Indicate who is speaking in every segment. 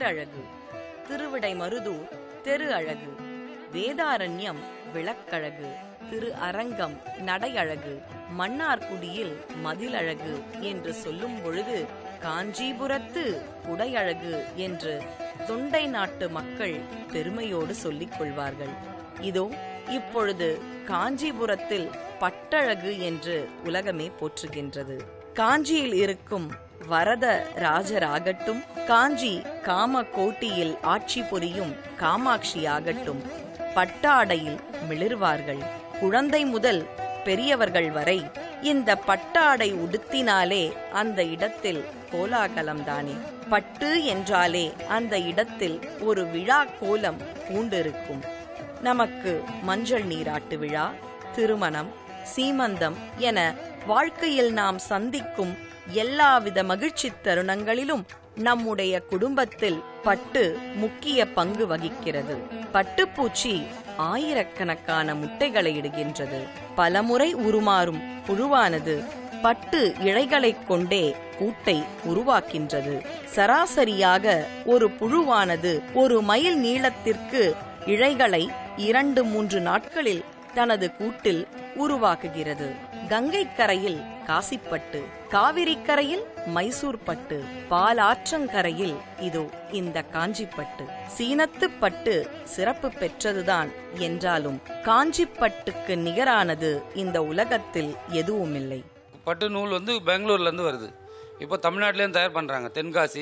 Speaker 1: வழியழகு திருவிடை மருதூர் தெரு அழகு வேதாரண்யம் விளக்கழகு திரு அரங்கம் நடையழகு மன்னார்குடியில் மதிலழகு என்று சொல்லும் பொழுது காஞ்சிபுரத்து உடையழகு என்று தொண்டை நாட்டு மக்கள் பெருமையோடு சொல்லிக் கொள்வார்கள் இதோ இப்பொழுது காஞ்சிபுரத்தில் பட்டழகு என்று உலகமே போற்றுகின்றது காஞ்சியில் இருக்கும் வரத ராஜராகட்டும் காஞ்சி காம கோட்டியில் ஆட்சி புரியும் காமாட்சியாகட்டும் பட்டாடையில் மிளிர்வார்கள் குழந்தை முதல் பெரியவர்கள் வரை இந்த பட்டாடை உடுத்தினாலே அந்த இடத்தில் கோலாகலம்தானே பட்டு என்றாலே அந்த இடத்தில் ஒரு விழா கோலம் பூண்டிருக்கும் நமக்கு மஞ்சள் நீராட்டு விழா திருமணம் சீமந்தம் என வாழ்க்கையில் நாம் சந்திக்கும் எல்லாவித மகிழ்ச்சி தருணங்களிலும் நம்முடைய குடும்பத்தில் பட்டு முக்கிய பங்கு வகிக்கிறது பட்டுப்பூச்சி ஆயிரக்கணக்கான முட்டைகளை இடுகின்றது பலமுறை உருமாறும் புழுவானது பட்டு இழைகளைக் கொண்டே கூட்டை உருவாக்கின்றது சராசரியாக ஒரு புழுவானது ஒரு மைல் நீளத்திற்கு இழைகளை இரண்டு மூன்று நாட்களில் தனது கூட்டில் உருவாக்குகிறது கங்கை கரையில் காசிப்பட்டு காவிரி கரையில் மைசூர் பட்டு பாலாற்றங்கரையில் இதோ இந்த காஞ்சிப்பட்டு சீனத்து பட்டு சிறப்பு பெற்றதுதான் என்றாலும் காஞ்சிப்பட்டுக்கு நிகரானது இந்த உலகத்தில் எதுவுமில்லை
Speaker 2: பட்டு நூல் வந்து பெங்களூர்லேருந்து வருது இப்போ தமிழ்நாட்டிலேயும் தயார் பண்ணுறாங்க தென்காசி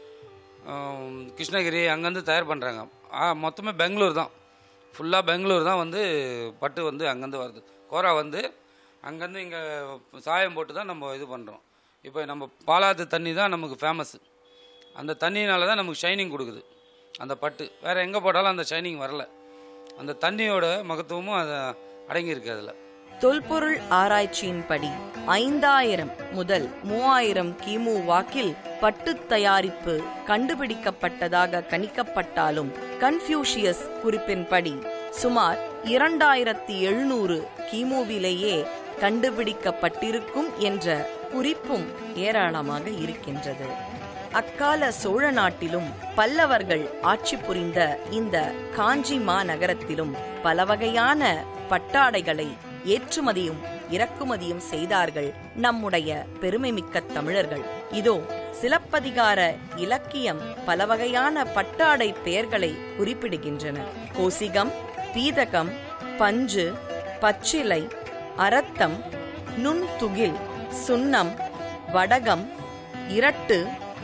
Speaker 2: ஆம், கிருஷ்ணகிரி அங்கேருந்து தயார் பண்ணுறாங்க ஆ மொத்தமே பெங்களூர் தான் ஃபுல்லாக பெங்களூர் தான் வந்து பட்டு வந்து அங்கேருந்து வருது கோரா வந்து அங்கேருந்து இங்கே சாயம் போட்டு தான் நம்ம இது பண்ணுறோம் இப்போ நம்ம பாலாத்து தண்ணி தான் நமக்கு ஃபேமஸ் அந்த தண்ணியினால தான் நமக்கு ஷைனிங் கொடுக்குது அந்த பட்டு வேறு எங்கே போட்டாலும் அந்த ஷைனிங் வரல அந்த தண்ணியோட மகத்துவமும் அதை அடங்கியிருக்கு அதில்
Speaker 1: தொல்பொருள் ஆராய்ச்சியின்படி ஐந்தாயிரம் முதல் மூவாயிரம் கிமு வாக்கில் பட்டு தயாரிப்பு கண்டுபிடிக்கப்பட்டதாக கணிக்கப்பட்டாலும் கன்ஃபியூஷியஸ் குறிப்பின்படி சுமார் இரண்டாயிரத்தி எழுநூறு கிமுவிலேயே கண்டுபிடிக்கப்பட்டிருக்கும் என்ற குறிப்பும் ஏராளமாக இருக்கின்றது அக்கால சோழ நாட்டிலும் பல்லவர்கள் ஆட்சி புரிந்த இந்த காஞ்சி மாநகரத்திலும் பல வகையான பட்டாடைகளை ஏற்றுமதியும் இறக்குமதியும் செய்தார்கள் நம்முடைய பெருமைமிக்க தமிழர்கள் இதோ சிலப்பதிகார இலக்கியம் பல வகையான பட்டாடை பெயர்களை குறிப்பிடுகின்றன கோசிகம் பீதகம் பஞ்சு பச்சிலை அரத்தம் நுண்துகில் சுண்ணம் வடகம் இரட்டு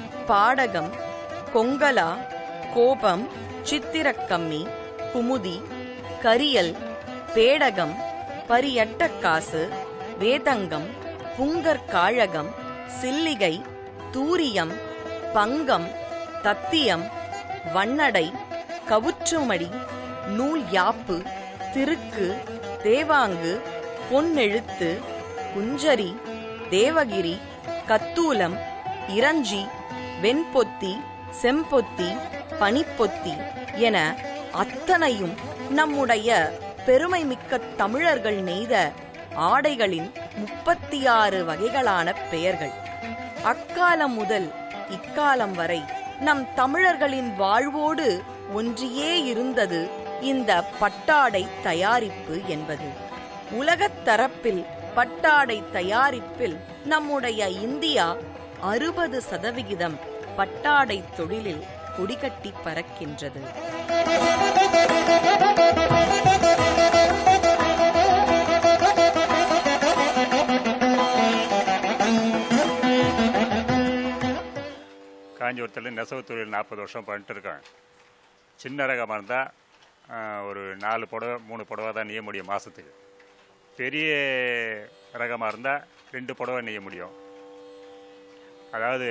Speaker 1: பாடகம் கொங்கலா கோபம் சித்திரக்கம்மி குமுதி கரியல் பேடகம் பரியட்டக்காசு வேதங்கம் புங்கற்காழகம் சில்லிகை தூரியம் பங்கம் தத்தியம் வண்ணடை கவுற்றுமடி நூல் யாப்பு திருக்கு தேவாங்கு பொன்னெழுத்து குஞ்சரி தேவகிரி கத்தூலம் இரஞ்சி வெண்பொத்தி செம்பொத்தி பனிப்பொத்தி என அத்தனையும் நம்முடைய பெருமைமிக்க தமிழர்கள் நெய்த ஆடைகளின் முப்பத்தி ஆறு வகைகளான பெயர்கள் அக்காலம் முதல் இக்காலம் வரை நம் தமிழர்களின் வாழ்வோடு ஒன்றியே இருந்தது இந்த பட்டாடை தயாரிப்பு என்பது உலகத் தரப்பில் பட்டாடை தயாரிப்பில் நம்முடைய இந்தியா அறுபது சதவிகிதம் பட்டாடை தொழிலில் கொடிகட்டி பறக்கின்றது
Speaker 3: காஞ்சிபுரத்தில் நெசவு தொழில் நாற்பது வருஷம் பண்ணிட்டு இருக்கேன் சின்ன ரகமாக இருந்தால் ஒரு நாலு புடவை மூணு புடவை தான் நெய்ய முடியும் மாதத்துக்கு பெரிய ரகமாக இருந்தால் ரெண்டு புடவை நெய்ய முடியும் அதாவது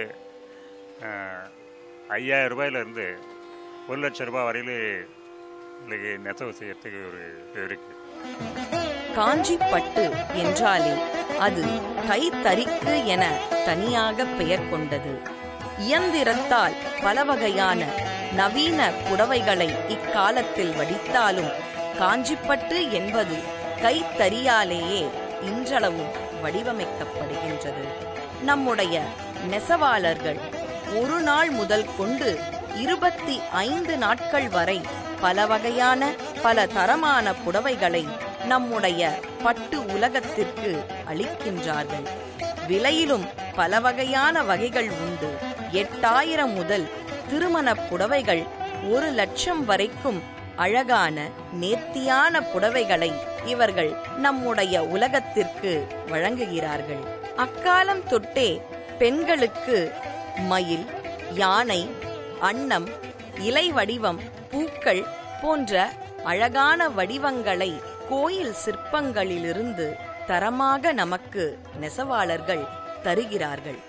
Speaker 3: ஐயாயிரம் ரூபாயிலிருந்து ஒரு லட்சம் ரூபாய் வரையில் உங்களுக்கு நெசவு செய்யறதுக்கு ஒரு இது இருக்குது
Speaker 1: காஞ்சி பட்டு என்றாலே அது கைத்தறிக்கு என தனியாக பெயர் கொண்டது இயந்திரத்தால் பல வகையான நவீன புடவைகளை இக்காலத்தில் வடித்தாலும் காஞ்சிப்பட்டு என்பது கைத்தறியாலேயே இன்றளவும் வடிவமைக்கப்படுகின்றது நம்முடைய நெசவாளர்கள் ஒரு நாள் முதல் கொண்டு இருபத்தி ஐந்து நாட்கள் வரை பல வகையான பல தரமான புடவைகளை நம்முடைய பட்டு உலகத்திற்கு அளிக்கின்றார்கள் விலையிலும் பல வகையான வகைகள் உண்டு எட்டாயிரம் முதல் திருமணப் புடவைகள் ஒரு லட்சம் வரைக்கும் அழகான நேர்த்தியான புடவைகளை இவர்கள் நம்முடைய உலகத்திற்கு வழங்குகிறார்கள் அக்காலம் தொட்டே பெண்களுக்கு மயில் யானை அன்னம் இலை வடிவம் பூக்கள் போன்ற அழகான வடிவங்களை கோயில் சிற்பங்களிலிருந்து தரமாக நமக்கு நெசவாளர்கள் தருகிறார்கள்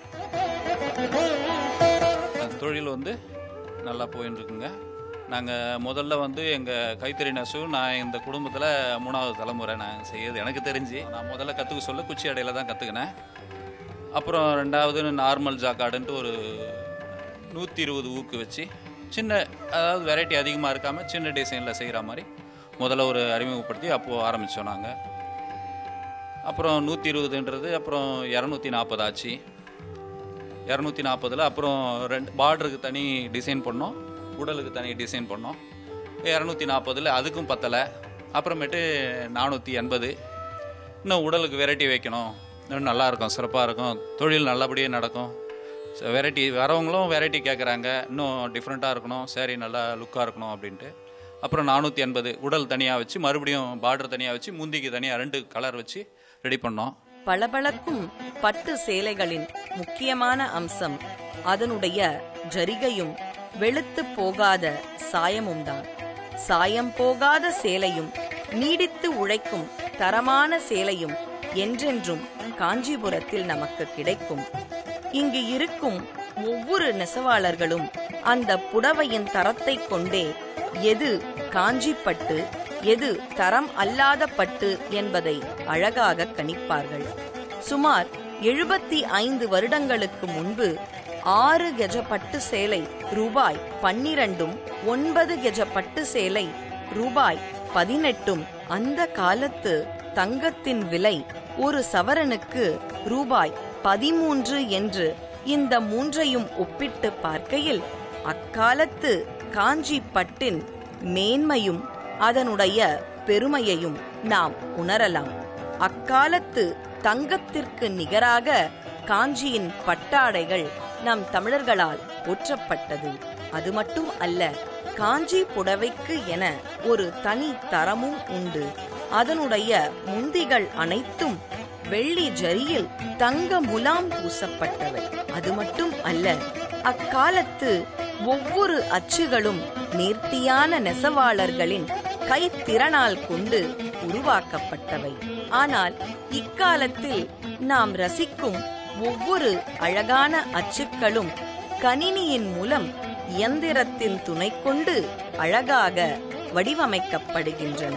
Speaker 4: தொழில் வந்து நல்லா போயின்னு இருக்குங்க நாங்கள் முதல்ல வந்து எங்கள் கைத்தறி நெசவு நான் இந்த குடும்பத்தில் மூணாவது தலைமுறை நான் செய்யுது எனக்கு தெரிஞ்சு நான் முதல்ல கற்றுக்க சொல்ல குச்சி அடையில தான் கற்றுக்கினேன் அப்புறம் ரெண்டாவது நார்மல் ஜாக்காடுன்ட்டு ஒரு நூற்றி இருபது ஊக்கு வச்சு சின்ன அதாவது வெரைட்டி அதிகமாக இருக்காமல் சின்ன டிசைனில் செய்கிற மாதிரி முதல்ல ஒரு அறிமுகப்படுத்தி அப்போது ஆரம்பித்தோம் நாங்கள் அப்புறம் நூற்றி இருபதுன்றது அப்புறம் இரநூத்தி நாற்பது ஆச்சு இரநூத்தி நாற்பதில் அப்புறம் ரெண்டு பார்டருக்கு தனி டிசைன் பண்ணோம் உடலுக்கு தனி டிசைன் பண்ணோம் இரநூத்தி நாற்பதில் அதுக்கும் பத்தலை அப்புறமேட்டு நானூற்றி எண்பது இன்னும் உடலுக்கு வெரைட்டி வைக்கணும் இன்னும் நல்லா இருக்கும் சிறப்பாக இருக்கும் தொழில் நல்லபடியாக நடக்கும் வெரைட்டி வரவங்களும் வெரைட்டி கேட்குறாங்க இன்னும் டிஃப்ரெண்ட்டாக இருக்கணும் சரி நல்லா லுக்காக இருக்கணும் அப்படின்ட்டு அப்புறம் நானூற்றி எண்பது உடல் தனியாக வச்சு மறுபடியும் பார்டர் தனியாக வச்சு முந்திக்கு தனியாக ரெண்டு கலர் வச்சு ரெடி பண்ணோம்
Speaker 1: பளபளக்கும் பட்டு சேலைகளின் முக்கியமான அம்சம் அதனுடைய ஜரிகையும் வெளுத்து போகாத சாயமும் தான் சாயம் போகாத சேலையும் நீடித்து உழைக்கும் தரமான சேலையும் என்றென்றும் காஞ்சிபுரத்தில் நமக்கு கிடைக்கும் இங்கு இருக்கும் ஒவ்வொரு நெசவாளர்களும் அந்த புடவையின் தரத்தை கொண்டே எது காஞ்சி பட்டு எது தரம் அல்லாத பட்டு என்பதை அழகாக கணிப்பார்கள் சுமார் எழுபத்தி ஐந்து வருடங்களுக்கு முன்பு ஆறு கெஜ பட்டு சேலை ரூபாய் பன்னிரண்டும் ஒன்பது கெஜ பட்டு சேலை ரூபாய் பதினெட்டும் அந்த காலத்து தங்கத்தின் விலை ஒரு சவரனுக்கு ரூபாய் பதிமூன்று என்று இந்த மூன்றையும் ஒப்பிட்டு பார்க்கையில் அக்காலத்து காஞ்சி பட்டின் மேன்மையும் அதனுடைய பெருமையையும் நாம் உணரலாம் அக்காலத்து தங்கத்திற்கு நிகராக காஞ்சியின் பட்டாடைகள் நம் தமிழர்களால் போற்றப்பட்டது அது மட்டும் அல்ல காஞ்சி புடவைக்கு என ஒரு தனி தரமும் உண்டு அதனுடைய முந்திகள் அனைத்தும் வெள்ளி ஜரியில் தங்க முலாம் பூசப்பட்டவை அது மட்டும் அல்ல அக்காலத்து ஒவ்வொரு அச்சுகளும் நேர்த்தியான நெசவாளர்களின் கைத்திறனால் கொண்டு உருவாக்கப்பட்டவை ஆனால் இக்காலத்தில் நாம் ரசிக்கும் ஒவ்வொரு அழகான அச்சுக்களும் கணினியின் மூலம் இயந்திரத்தின் துணை கொண்டு அழகாக வடிவமைக்கப்படுகின்றன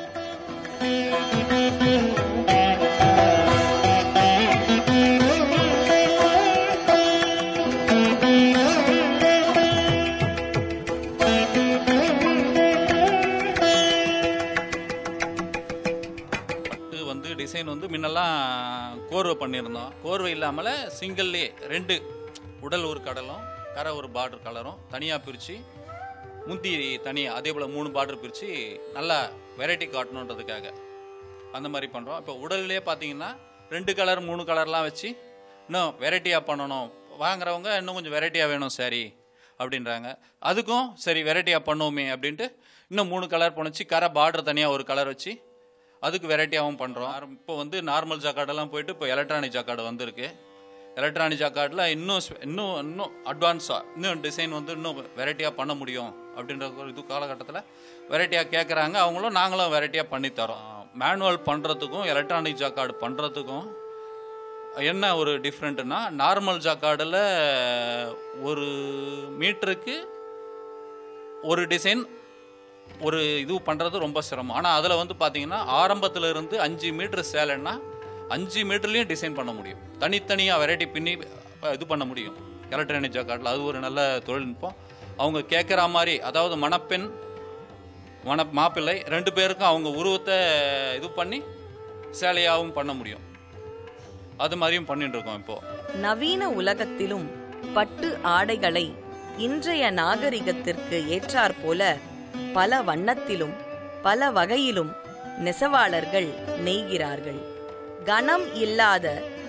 Speaker 4: பட்டு வந்து டிசைன் வந்து முன்னெல்லாம் கோர்வை பண்ணியிருந்தோம் கோர்வை இல்லாமல் சிங்கிள்லே ரெண்டு உடல் ஒரு கடலும் கரை ஒரு பார்டர் கலரும் தனியாக பிரித்து முந்தி தனியாக அதே போல் மூணு பார்டர் பிரித்து நல்லா வெரைட்டி காட்டணுன்றதுக்காக அந்த மாதிரி பண்ணுறோம் இப்போ உடல்லே பார்த்தீங்கன்னா ரெண்டு கலர் மூணு கலர்லாம் வச்சு இன்னும் வெரைட்டியாக பண்ணணும் வாங்குறவங்க இன்னும் கொஞ்சம் வெரைட்டியாக வேணும் சரி அப்படின்றாங்க அதுக்கும் சரி வெரைட்டியாக பண்ணுவோமே அப்படின்ட்டு இன்னும் மூணு கலர் போணுச்சு கரை பார்டர் தனியாக ஒரு கலர் வச்சு அதுக்கு வெரைட்டியாகவும் பண்ணுறோம் இப்போ வந்து நார்மல் ஜாக்கார்டெல்லாம் போயிட்டு இப்போ எலக்ட்ரானிக் ஜாக்கார்டு வந்திருக்கு எலக்ட்ரானிக் ஜாக்கார்டில் இன்னும் ஸ்பெ- இன்னும் இன்னும் அட்வான்ஸாக இன்னும் டிசைன் வந்து இன்னும் வெரைட்டியாக பண்ண முடியும் அப்படின்ற ஒரு இது காலகட்டத்தில் வெரைட்டியாக கேட்குறாங்க அவங்களும் நாங்களும் வெரைட்டியாக பண்ணி தரோம் மேனுவல் பண்ணுறதுக்கும் எலக்ட்ரானிக் ஜாக்கார்டு பண்ணுறதுக்கும் என்ன ஒரு டிஃப்ரெண்ட்டுன்னா நார்மல் ஜாக்கார்டில் ஒரு மீட்டருக்கு ஒரு டிசைன் ஒரு இது பண்ணுறது ரொம்ப சிரமம் ஆனால் அதில் வந்து பார்த்தீங்கன்னா ஆரம்பத்துல இருந்து அஞ்சு மீட்டர் சேலைன்னா அஞ்சு மீட்டர்லேயும் டிசைன் பண்ண முடியும் தனித்தனியாக வெரைட்டி பின்னி அஹ், இது பண்ண முடியும் எலக்ட்ரானிக் ஜாக்கார்டில் அது ஒரு நல்ல தொழில்நுட்பம் அவங்க கேட்குற மாதிரி அதாவது மணப்பெண் மண மாப்பிள்ளை ரெண்டு பேருக்கும் அவங்க உருவத்தை இது பண்ணி சேலையாகவும் பண்ண முடியும் அது மாதிரியும் பண்ணிட்டு இருக்கோம் இப்போது
Speaker 1: நவீன உலகத்திலும் பட்டு ஆடைகளை இன்றைய நாகரிகத்திற்கு ஏற்றாற்போல பல வண்ணத்திலும் பல வகையிலும் நெசவாளர்கள் நெய்கிறார்கள் கனம் இல்லாத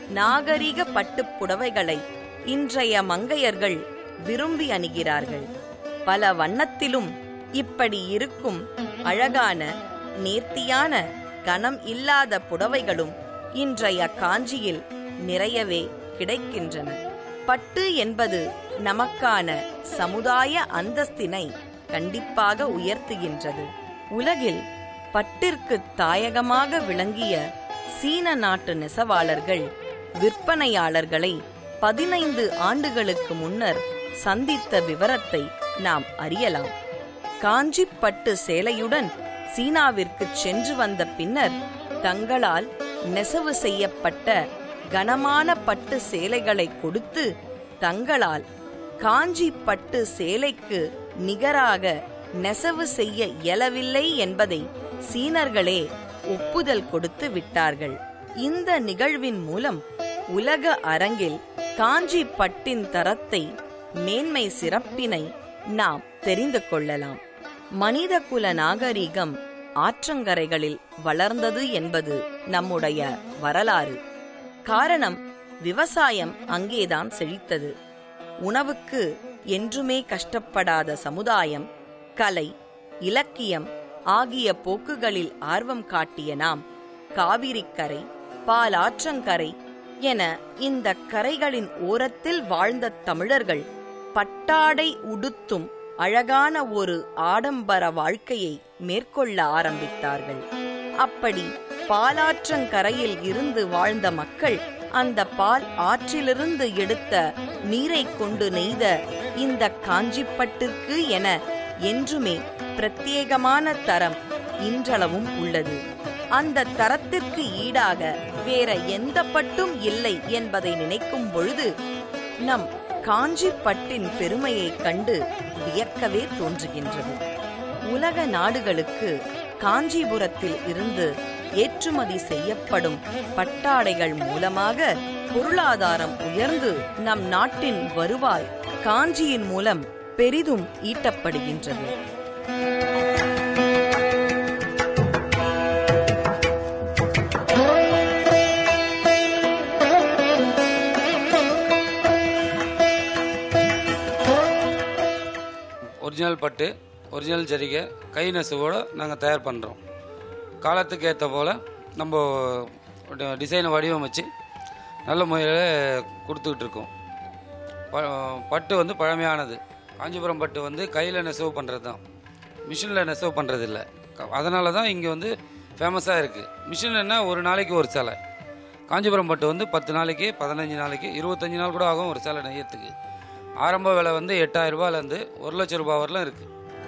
Speaker 1: நாகரிக பட்டுப் புடவைகளை இன்றைய மங்கையர்கள் விரும்பி அணிகிறார்கள் பல வண்ணத்திலும் இப்படி இருக்கும் அழகான நேர்த்தியான கனம் இல்லாத புடவைகளும் இன்றைய காஞ்சியில் நிறையவே கிடைக்கின்றன பட்டு என்பது நமக்கான சமுதாய அந்தஸ்தினை கண்டிப்பாக உயர்த்துகின்றது உலகில் பட்டிற்கு தாயகமாக விளங்கிய சீன நாட்டு நெசவாளர்கள் விற்பனையாளர்களை பதினைந்து ஆண்டுகளுக்கு முன்னர் சந்தித்த விவரத்தை நாம் அறியலாம் காஞ்சிப்பட்டு சேலையுடன் சீனாவிற்கு சென்று வந்த பின்னர் தங்களால் நெசவு செய்யப்பட்ட கனமான பட்டு சேலைகளை கொடுத்து தங்களால் காஞ்சி பட்டு சேலைக்கு நிகராக நெசவு செய்ய இயலவில்லை என்பதை சீனர்களே ஒப்புதல் கொடுத்து விட்டார்கள் இந்த நிகழ்வின் மூலம் உலக அரங்கில் காஞ்சி பட்டின் தரத்தை மேன்மை சிறப்பினை நாம் தெரிந்து கொள்ளலாம் மனிதகுல நாகரிகம் ஆற்றங்கரைகளில் வளர்ந்தது என்பது நம்முடைய வரலாறு காரணம் விவசாயம் அங்கேதான் செழித்தது உணவுக்கு என்றுமே கஷ்டப்படாத சமுதாயம் கலை இலக்கியம் ஆகிய போக்குகளில் ஆர்வம் காட்டிய நாம் காவிரிக்கரை பாலாற்றங்கரை என இந்த கரைகளின் ஓரத்தில் வாழ்ந்த தமிழர்கள் பட்டாடை உடுத்தும் அழகான ஒரு ஆடம்பர வாழ்க்கையை மேற்கொள்ள ஆரம்பித்தார்கள் அப்படி பாலாற்றங்கரையில் இருந்து வாழ்ந்த மக்கள் அந்த பால் ஆற்றிலிருந்து எடுத்த நீரை கொண்டு நெய்த இந்த காஞ்சிப்பட்டிற்கு என என்றுமே பிரத்யேகமான தரம் இன்றளவும் உள்ளது அந்த தரத்திற்கு ஈடாக வேற எந்த பட்டும் இல்லை என்பதை நினைக்கும் பொழுது நம் காஞ்சிப்பட்டின் பெருமையைக் கண்டு வியக்கவே தோன்றுகின்றது உலக நாடுகளுக்கு காஞ்சிபுரத்தில் இருந்து ஏற்றுமதி செய்யப்படும் பட்டாடைகள் மூலமாக பொருளாதாரம் உயர்ந்து நம் நாட்டின் வருவாய் காஞ்சியின் மூலம் பெரிதும் ஈட்டப்படுகின்றது
Speaker 2: ஒரிஜினல் பட்டு ஒரிஜினல் ஜரிகை கை நெசவோடு நாங்கள் தயார் பண்ணுறோம் காலத்துக்கு ஏற்ற போல் நம்ம ட- டிசைனை வடிவமைச்சு நல்ல முறையில் கொடுத்துக்கிட்டு இருக்கோம் ப பட்டு வந்து பழமையானது காஞ்சிபுரம் பட்டு வந்து கையில் நெசவு பண்ணுறது தான் மிஷினில் நெசவு பண்ணுறது இல்லை அதனால தான் இங்கே வந்து ஃபேமஸாக இருக்குது மிஷின் ஒரு நாளைக்கு ஒரு சேலை காஞ்சிபுரம் பட்டு வந்து பத்து நாளைக்கு பதினஞ்சு நாளைக்கு இருபத்தஞ்சி நாள் கூட ஆகும் ஒரு சேலை நெய்யத்துக்கு ஆரம்ப விலை வந்து எட்டாயிரம் ரூபாயிலேருந்து ஒரு லட்சம் ரூபாய் வரலாம் இருக்குது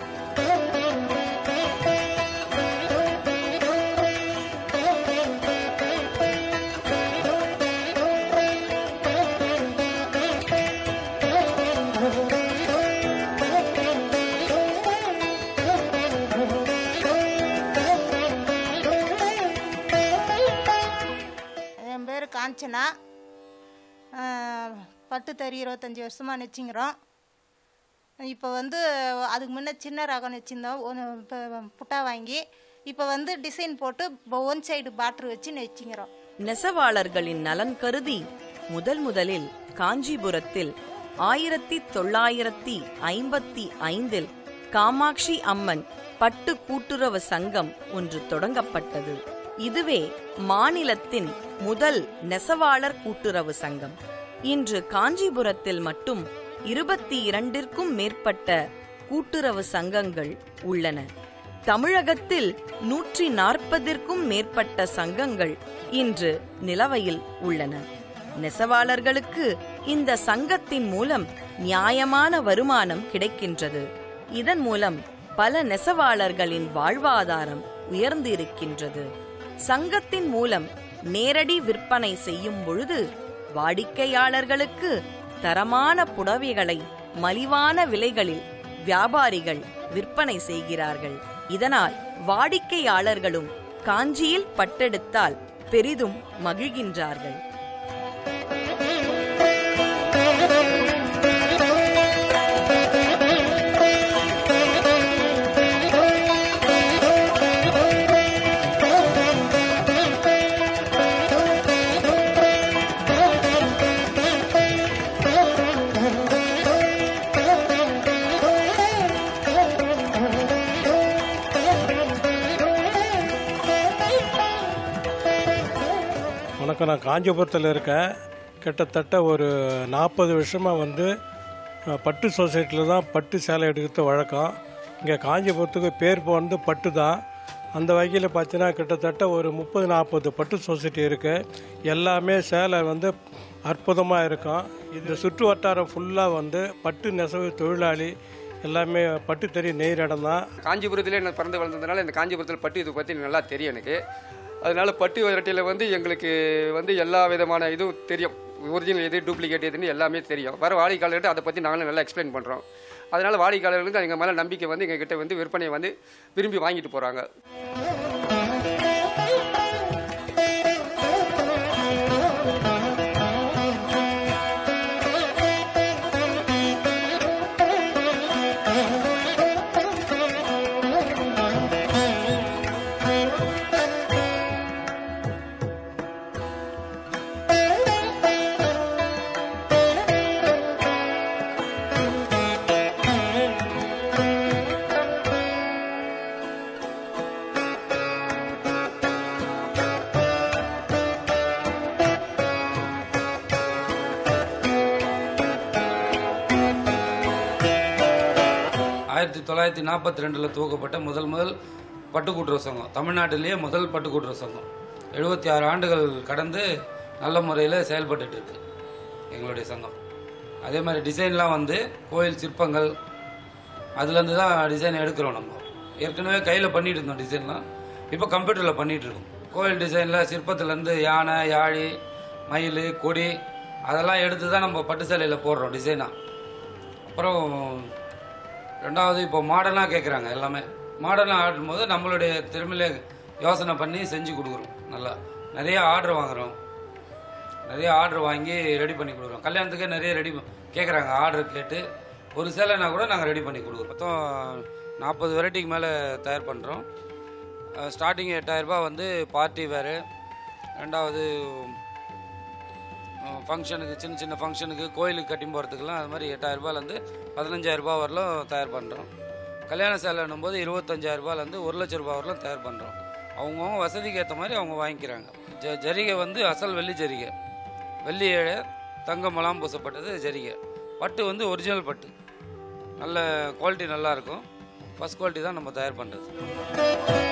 Speaker 5: என் பேர் காஞ்சனா ஆஹ், பட்டு தறி இருபத்தஞ்சி வருஷமாக நெச்சிங்கிறோம் இப்போ வந்து அதுக்கு முன்னே சின்ன ரகம் நெச்சிருந்தோம் ஒன்று இப்போ புட்டா வாங்கி இப்போ வந்து டிசைன் போட்டு ஒன் சைடு பாட்ரு வச்சு நெச்சிங்கிறோம்
Speaker 1: நெசவாளர்களின் நலன் கருதி முதல் முதலில் காஞ்சிபுரத்தில் ஆயிரத்தி தொள்ளாயிரத்தி ஐம்பத்தி ஐந்தில் காமாட்சி அம்மன் பட்டு கூட்டுறவு சங்கம் ஒன்று தொடங்கப்பட்டது இதுவே மாநிலத்தின் முதல் நெசவாளர் கூட்டுறவு சங்கம் இன்று காஞ்சிபுரத்தில் மட்டும் இருபத்தி இரண்டிற்கும் மேற்பட்ட கூட்டுறவு சங்கங்கள் உள்ளன தமிழகத்தில் நூற்றி நாற்பதிற்கும் மேற்பட்ட சங்கங்கள் இன்று நிலவையில் உள்ளன நெசவாளர்களுக்கு இந்த சங்கத்தின் மூலம் நியாயமான வருமானம் கிடைக்கின்றது இதன் மூலம் பல நெசவாளர்களின் வாழ்வாதாரம் உயர்ந்து இருக்கின்றது சங்கத்தின் மூலம் நேரடி விற்பனை செய்யும் பொழுது வாடிக்கையாளர்களுக்கு தரமான புடவைகளை மலிவான விலைகளில் வியாபாரிகள் விற்பனை செய்கிறார்கள் இதனால் வாடிக்கையாளர்களும் காஞ்சியில் பட்டெடுத்தால் பெரிதும் மகிழ்கின்றார்கள்
Speaker 6: வணக்கம் நான் காஞ்சிபுரத்தில் இருக்கேன் கிட்டத்தட்ட ஒரு நாற்பது வருஷமாக வந்து அஹ், பட்டு சொசைட்டியில் தான் பட்டு சேலை எடுக்கிறது வழக்கம் இங்கே காஞ்சிபுரத்துக்கு பேர் போனது பட்டு தான் அந்த வகையில் பார்த்தீங்கன்னா கிட்டத்தட்ட ஒரு முப்பது நாற்பது பட்டு சொசைட்டி இருக்குது எல்லாமே சேலை வந்து அற்புதமாக இருக்கும் இந்த சுற்று வட்டாரம் ஃபுல்லாக வந்து பட்டு நெசவு தொழிலாளி எல்லாமே பட்டு தெரிய நெய்கிற இடம் தான்
Speaker 7: காஞ்சிபுரத்திலே நான் பிறந்து வளர்ந்ததுனால இந்த காஞ்சிபுரத்தில் பட்டு இது பற்றி நல்லா தெரியும் எனக்கு அதனால பட்டு வெரைட்டியில் வந்து எங்களுக்கு வந்து எல்லா விதமான இதுவும் தெரியும் ஒரிஜினல் எது டூப்ளிகேட் எதுன்னு எல்லாமே தெரியும் வர வாடிக்கையாளர்கிட்ட அதை பற்றி நாங்களும் நல்லா எக்ஸ்பிளைன் பண்ணுறோம் அதனால் வாடிக்கையாளர்களுக்கு எங்கள் மேலே நம்பிக்கை வந்து எங்ககிட்ட வந்து விற்பனையை வந்து விரும்பி வாங்கிட்டு போகிறாங்க
Speaker 2: ஆயிரத்தி தொள்ளாயிரத்தி நாற்பத்தி ரெண்டில் துவக்கப்பட்ட முதல் முதல் பட்டுக்கூட்டுறவு சங்கம் தமிழ்நாட்டிலேயே முதல் பட்டுக்கூட்டுறவு சங்கம் எழுபத்தி ஆறு ஆண்டுகள் கடந்து நல்ல முறையில் செயல்பட்டுட்டு இருக்கு எங்களுடைய சங்கம் அதே மாதிரி டிசைன்லாம் வந்து கோயில் சிற்பங்கள் அதுலேருந்து தான் டிசைன் எடுக்கிறோம் நம்ம ஏற்கனவே கையில் பண்ணிட்டு இருந்தோம் டிசைன்லாம் இப்போ கம்ப்யூட்டரில் பண்ணிட்டு இருக்கோம் கோயில் டிசைனில் சிற்பத்துலேருந்து யானை யாழி மயில் கொடி அதெல்லாம் எடுத்து தான் நம்ம பட்டு சேலையில் போடுறோம் டிசைனாக அப்புறம் ரெண்டாவது இப்போ மாடர்னாக கேட்குறாங்க எல்லாமே மாடர்னாக ஆடும்போது நம்மளுடைய திறமையில யோசனை பண்ணி செஞ்சு கொடுக்குறோம் நல்லா நிறைய ஆர்டர் வாங்குறோம் நிறைய ஆர்டர் வாங்கி ரெடி பண்ணி கொடுக்குறோம் கல்யாணத்துக்கே நிறைய ரெடி கேட்குறாங்க ஆர்டர் கேட்டு ஒரு சேலைனா கூட நாங்கள் ரெடி பண்ணி கொடுக்குறோம் மொத்தம் நாற்பது வெரைட்டிக்கு மேலே தயார் பண்ணுறோம் ஸ்டார்டிங் எட்டாயிரரூபா வந்து பார்ட்டி வேறு ரெண்டாவது ஃபங்க்ஷனுக்கு சின்ன சின்ன ஃபங்க்ஷனுக்கு கோயிலுக்கு கட்டி போகிறதுக்கெல்லாம் அது மாதிரி எட்டாயிரரூபாலேருந்து பதினஞ்சாயிரரூபா வரலும் தயார் பண்ணுறோம் கல்யாண சேலைன்னும் போது இருபத்தஞ்சாயிரரூபாலேருந்து ஒரு லட்ச ரூபா வரலும் தயார் பண்ணுறோம் அவங்கவுங்க வசதிக்கு ஏற்ற மாதிரி அவங்க வாங்கிக்கிறாங்க ஜ ஜரிகை வந்து அசல் வெள்ளி ஜரிகை வெள்ளி ஏழை தங்கமெல்லாம் பூசப்பட்டது ஜரிகை பட்டு வந்து ஒரிஜினல் பட்டு நல்ல குவாலிட்டி நல்லா இருக்கும் ஃபஸ்ட் குவாலிட்டி தான் நம்ம தயார் பண்ணுறது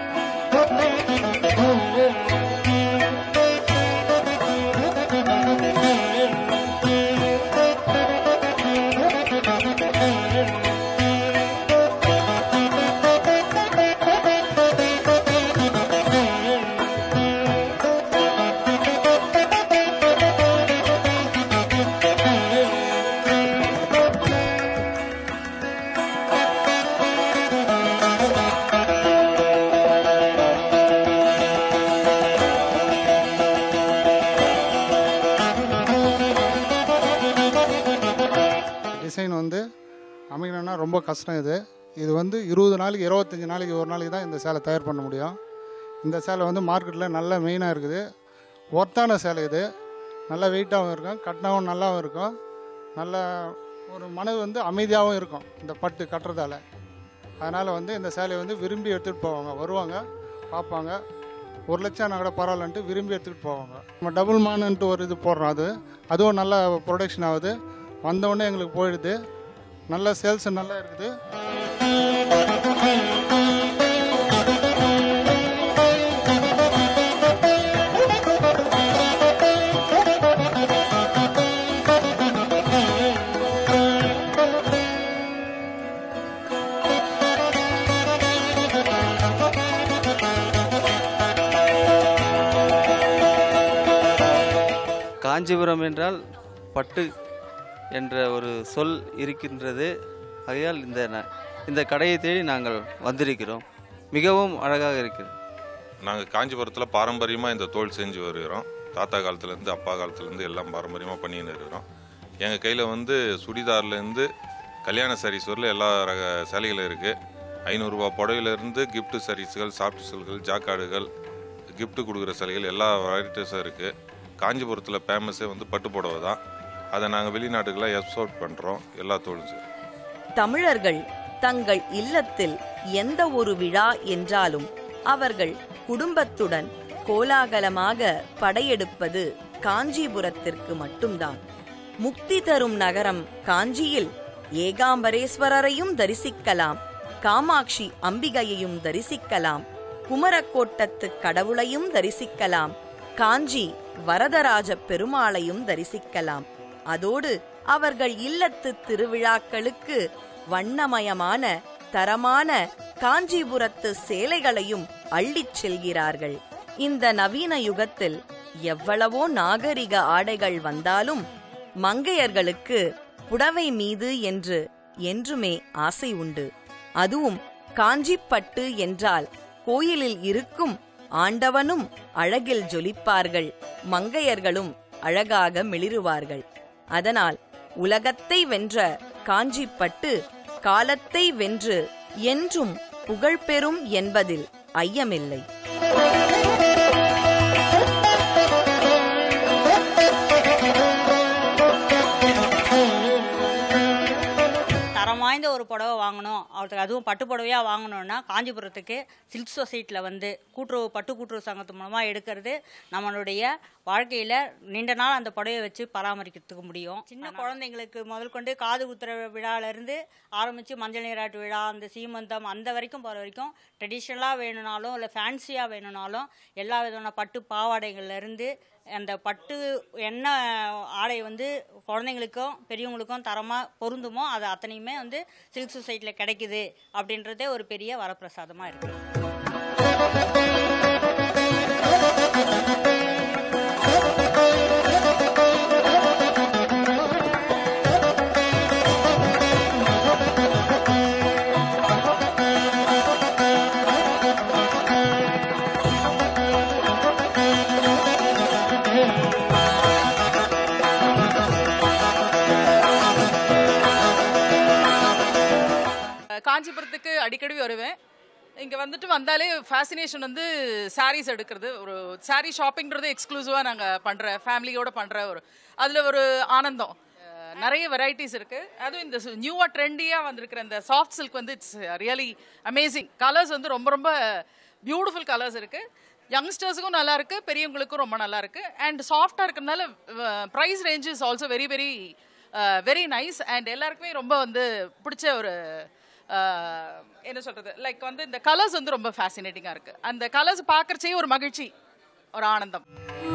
Speaker 8: டிசைன் வந்து அமைக்கணும்னா ரொம்ப கஷ்டம் இது இது வந்து இருபது நாளைக்கு இருபத்தஞ்சி நாளைக்கு ஒரு நாளைக்கு தான் இந்த சேலை தயார் பண்ண முடியும் இந்த சேலை வந்து மார்க்கெட்டில் நல்ல மெயினாக இருக்குது ஒர்த்தான சேலை இது நல்ல வெயிட்டாகவும் இருக்கும் கட்டினாவும் நல்லாவும் இருக்கும் நல்ல ஒரு மனது வந்து அமைதியாகவும் இருக்கும் இந்த பட்டு கட்டுறதால அதனால் வந்து இந்த சேலையை வந்து விரும்பி எடுத்துகிட்டு போவாங்க வருவாங்க பார்ப்பாங்க ஒரு லட்சம் ஆனால் கூட பரவாயில்லன்ட்டு விரும்பி எடுத்துகிட்டு போவாங்க நம்ம டபுள் மானுன்ட்டு ஒரு இது போடுறோம் அது அதுவும் நல்ல ப்ரொடக்ஷன் ஆகுது வந்தவுடனே எங்களுக்கு போயிடுது நல்ல சேல்ஸ் நல்லா இருக்குது
Speaker 9: காஞ்சிபுரம் என்றால் பட்டு என்ற ஒரு சொல் இருக்கின்றது ஆகையால் இந்த ந- இந்த கடையை தேடி நாங்கள் வந்திருக்கிறோம் மிகவும் அழகாக இருக்கிறது
Speaker 10: நாங்கள் காஞ்சிபுரத்தில் பாரம்பரியமாக இந்த தோல் செஞ்சு வருகிறோம் தாத்தா காலத்துலேருந்து அப்பா காலத்துலேருந்து எல்லாம் பாரம்பரியமாக பண்ணின்னு இருக்கிறோம் எங்கள் கையில் வந்து சுடிதார்லேருந்து கல்யாண சாரீஸ் வரல எல்லா ரக சேலைகளும் இருக்குது ஐநூறுரூவா புடவையிலேருந்து gift சாரீஸ்கள் சாஃப்ட் சில்கள் ஜாக்காடுகள் gift கொடுக்குற சேலைகள் எல்லா வெரைட்டிஸும் இருக்குது காஞ்சிபுரத்தில் ஃபேமஸே வந்து பட்டு புடவை தான் அதை நாங்கள் வெளிநாட்டுக்கெல்லாம் எக்ஸ்போர்ட் பண்ணுறோம் எல்லா தோலும் சரி
Speaker 1: தமிழர்கள் தங்கள் இல்லத்தில் எந்த ஒரு விழா என்றாலும் அவர்கள் குடும்பத்துடன் கோலாகலமாக படையெடுப்பது காஞ்சிபுரத்திற்கு மட்டும்தான் முக்தி தரும் நகரம் காஞ்சியில் ஏகாம்பரேஸ்வரரையும் தரிசிக்கலாம் காமாட்சி அம்பிகையையும் தரிசிக்கலாம் குமரக்கோட்டத்து கடவுளையும் தரிசிக்கலாம் காஞ்சி வரதராஜ பெருமாளையும் தரிசிக்கலாம் அதோடு அவர்கள் இல்லத்து திருவிழாக்களுக்கு வண்ணமயமான தரமான காஞ்சிபுரத்து சேலைகளையும் அள்ளிச் செல்கிறார்கள் இந்த நவீன யுகத்தில் எவ்வளவோ நாகரிக ஆடைகள் வந்தாலும் மங்கையர்களுக்கு புடவை மீது என்று என்றுமே ஆசை உண்டு அதுவும் காஞ்சிப்பட்டு என்றால் கோயிலில் இருக்கும் ஆண்டவனும் அழகில் ஜொலிப்பார்கள் மங்கையர்களும் அழகாக மிளிருவார்கள் அதனால் உலகத்தை வென்ற காஞ்சிப்பட்டு காலத்தை வென்று என்றும் புகழ்பெறும் என்பதில் ஐயமில்லை
Speaker 11: தரம் வாய்ந்த ஒரு புடவை வாங்கணும் அவருக்கு அதுவும் பட்டு புடவையாக வாங்கணும்னா காஞ்சிபுரத்துக்கு சில்க் சொசைட்டியில் வந்து கூட்டுறவு பட்டு கூட்டுறவு சங்கத்து மூலமாக எடுக்கிறது நம்மளுடைய வாழ்க்கையில் நீண்ட நாள் அந்த புடவையை வச்சு பராமரிக்கிறதுக்கு முடியும் சின்ன குழந்தைங்களுக்கு முதல் கொண்டு காது குத்துற விழாலேருந்து ஆரம்பித்து மஞ்சள் நீராட்டு விழா அந்த சீமந்தம் அந்த வரைக்கும் போகிற வரைக்கும் ட்ரெடிஷ்னலாக வேணும்னாலும் இல்லை ஃபேன்சியாக வேணும்னாலும் எல்லா விதமான பட்டு பாவாடைகள்லேருந்து அந்த பட்டு என்ன ஆடை வந்து குழந்தைங்களுக்கும் பெரியவங்களுக்கும் தரமாக பொருந்துமோ அது அத்தனையுமே வந்து சில்க் சொசைட்டியில் கிடைக்குது அப்படின்றதே ஒரு பெரிய வரப்பிரசாதமாக இருக்குது
Speaker 12: காஞ்சிபுரத்துக்கு அடிக்கடி வருவேன் இங்கே வந்துட்டு வந்தாலே ஃபேசினேஷன் வந்து சாரீஸ் எடுக்கிறது ஒரு சாரீ ஷாப்பிங்கிறது எக்ஸ்க்ளூசிவாக நாங்கள் பண்ணுற ஃபேமிலியோட பண்ணுற ஒரு அதில் ஒரு ஆனந்தம் அஹ் நிறைய வெரைட்டிஸ் இருக்குது அதுவும் இந்த நியூவாக ட்ரெண்டியாக வந்திருக்கிற இந்த சாஃப்ட் சில்க் வந்து இட்ஸ் ரியலி அமேசிங் கலர்ஸ் வந்து ரொம்ப ரொம்ப பியூட்டிஃபுல் கலர்ஸ் இருக்குது யங்ஸ்டர்ஸுக்கும் நல்லா இருக்கு பெரியவங்களுக்கும் ரொம்ப நல்லா இருக்கு அண்ட் சாஃப்டாக இருக்கிறதுனால price range is also very very very nice and எல்லாருக்குமே ரொம்ப வந்து பிடிச்ச ஒரு அஹ், என்ன சொல்றது லைக் வந்து இந்த கலர்ஸ் வந்து ரொம்ப ஃபேசினேட்டிங்காக இருக்கு அந்த கலர்ஸ் பார்க்கறச்சே ஒரு மகிழ்ச்சி ஒரு ஆனந்தம்